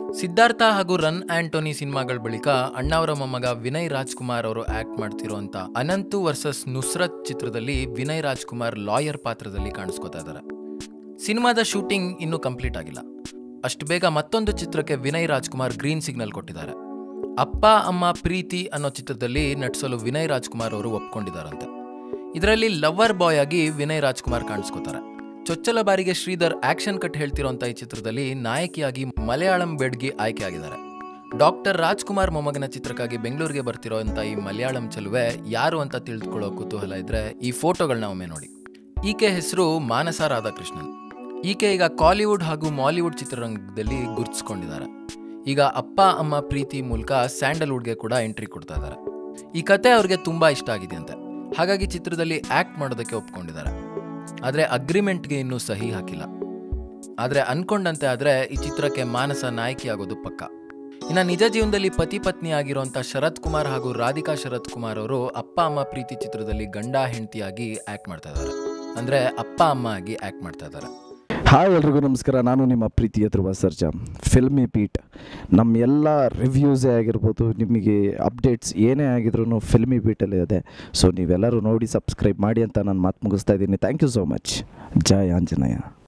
ಸಿದ್ಧಾರ್ಥ ಹಾಗೂ ರನ್ ಆಂಟೋನಿ ಸಿನಿಮಾಗಳ ಬಳಿಕ ಅಣ್ಣಾವರ ಮೊಮ್ಮಗ ವಿನಯ್ ರಾಜ್ಕುಮಾರ್ ಅವರು ಆಕ್ಟ್ ಮಾಡ್ತಿರುವಂತ ಅನಂತು ವರ್ಸಸ್ ನುಸ್ರತ್ ಚಿತ್ರದಲ್ಲಿ ವಿನಯ್ ರಾಜ್ಕುಮಾರ್ ಲಾಯರ್ ಪಾತ್ರದಲ್ಲಿ ಕಾಣಿಸ್ಕೋತಾ ಇದ್ದಾರೆ ಸಿನಿಮಾದ ಶೂಟಿಂಗ್ ಇನ್ನೂ ಕಂಪ್ಲೀಟ್ ಆಗಿಲ್ಲ ಅಷ್ಟು ಬೇಗ ಮತ್ತೊಂದು ಚಿತ್ರಕ್ಕೆ ವಿನಯ್ ರಾಜ್ಕುಮಾರ್ ಗ್ರೀನ್ ಸಿಗ್ನಲ್ ಕೊಟ್ಟಿದ್ದಾರೆ ಅಪ್ಪ ಅಮ್ಮ ಪ್ರೀತಿ ಅನ್ನೋ ಚಿತ್ರದಲ್ಲಿ ನಟಿಸಲು ವಿನಯ್ ರಾಜ್ಕುಮಾರ್ ಅವರು ಒಪ್ಕೊಂಡಿದ್ದಾರಂತೆ ಇದರಲ್ಲಿ ಲವರ್ ಬಾಯ್ ಆಗಿ ವಿನಯ್ ರಾಜ್ಕುಮಾರ್ ಕಾಣಿಸ್ಕೋತಾರೆ ಚೊಚ್ಚಲ ಬಾರಿಗೆ ಶ್ರೀಧರ್ ಆಕ್ಷನ್ ಕಟ್ ಹೇಳ್ತಿರೋಂಥ ಈ ಚಿತ್ರದಲ್ಲಿ ನಾಯಕಿಯಾಗಿ ಮಲಯಾಳಂ ಬೆಡ್ಗಿ ಆಯ್ಕೆಯಾಗಿದ್ದಾರೆ ಡಾಕ್ಟರ್ ರಾಜ್ಕುಮಾರ್ ಮೊಮ್ಮಗನ ಚಿತ್ರಕ್ಕಾಗಿ ಬೆಂಗಳೂರಿಗೆ ಬರ್ತಿರೋಂಥ ಈ ಮಲಯಾಳಂ ಚೆಲುವೆ ಯಾರು ಅಂತ ತಿಳಿದುಕೊಳ್ಳೋ ಕುತೂಹಲ ಇದ್ರೆ ಈ ಫೋಟೋಗಳನ್ನ ಒಮ್ಮೆ ನೋಡಿ ಈಕೆ ಹೆಸರು ಮಾನಸ ರಾಧಾಕೃಷ್ಣನ್ ಈಕೆ ಈಗ ಕಾಲಿವುಡ್ ಹಾಗೂ ಮಾಲಿವುಡ್ ಚಿತ್ರರಂಗದಲ್ಲಿ ಗುರುತಿಸ್ಕೊಂಡಿದ್ದಾರೆ ಈಗ ಅಪ್ಪ ಅಮ್ಮ ಪ್ರೀತಿ ಮೂಲಕ ಸ್ಯಾಂಡಲ್ವುಡ್ಗೆ ಕೂಡ ಎಂಟ್ರಿ ಕೊಡ್ತಾ ಇದ್ದಾರೆ ಈ ಕತೆ ಅವ್ರಿಗೆ ತುಂಬಾ ಇಷ್ಟ ಆಗಿದೆಯಂತೆ ಹಾಗಾಗಿ ಚಿತ್ರದಲ್ಲಿ ಆಕ್ಟ್ ಮಾಡೋದಕ್ಕೆ ಒಪ್ಕೊಂಡಿದ್ದಾರೆ ಆದರೆ ಅಗ್ರಿಮೆಂಟ್ಗೆ ಇನ್ನೂ ಸಹಿ ಹಾಕಿಲ್ಲ ಆದರೆ ಅನ್ಕೊಂಡಂತೆ ಆದರೆ ಈ ಚಿತ್ರಕ್ಕೆ ಮಾನಸ ನಾಯಕಿ ಆಗೋದು ಪಕ್ಕ ಇನ್ನು ನಿಜ ಜೀವನದಲ್ಲಿ ಪತಿ ಪತ್ನಿ ಆಗಿರುವಂಥ ಶರತ್ ಕುಮಾರ್ ಹಾಗೂ ರಾಧಿಕಾ ಶರತ್ ಕುಮಾರ್ ಅವರು ಅಪ್ಪ ಅಮ್ಮ ಪ್ರೀತಿ ಚಿತ್ರದಲ್ಲಿ ಗಂಡ ಹೆಂಡತಿಯಾಗಿ ಆಕ್ಟ್ ಮಾಡ್ತಾ ಇದ್ದಾರೆ ಅಂದರೆ ಅಪ್ಪ ಅಮ್ಮ ಆಗಿ ಆಕ್ಟ್ ಮಾಡ್ತಾ ಇದ್ದಾರೆ ಹಾಯ್ ಎಲ್ರಿಗೂ ನಮಸ್ಕಾರ ನಾನು ನಿಮ್ಮ ಪ್ರೀತಿಯ ಧ್ರುವ ಸರ್ಜಾ ಫಿಲ್ಮಿ ಪೀಟ್ ನಮ್ಮ ಎಲ್ಲ ರಿವ್ಯೂಸೇ ಆಗಿರ್ಬೋದು ನಿಮಗೆ ಅಪ್ಡೇಟ್ಸ್ ಏನೇ ಆಗಿದ್ರು ಫಿಲ್ಮಿ ಬೀಟಲ್ಲಿ ಇದೆ ಸೊ ನೀವೆಲ್ಲರೂ ನೋಡಿ ಸಬ್ಸ್ಕ್ರೈಬ್ ಮಾಡಿ ಅಂತ ನಾನು ಮಾತು ಮುಗಿಸ್ತಾ ಇದ್ದೀನಿ thank you so much Jai Anjaneya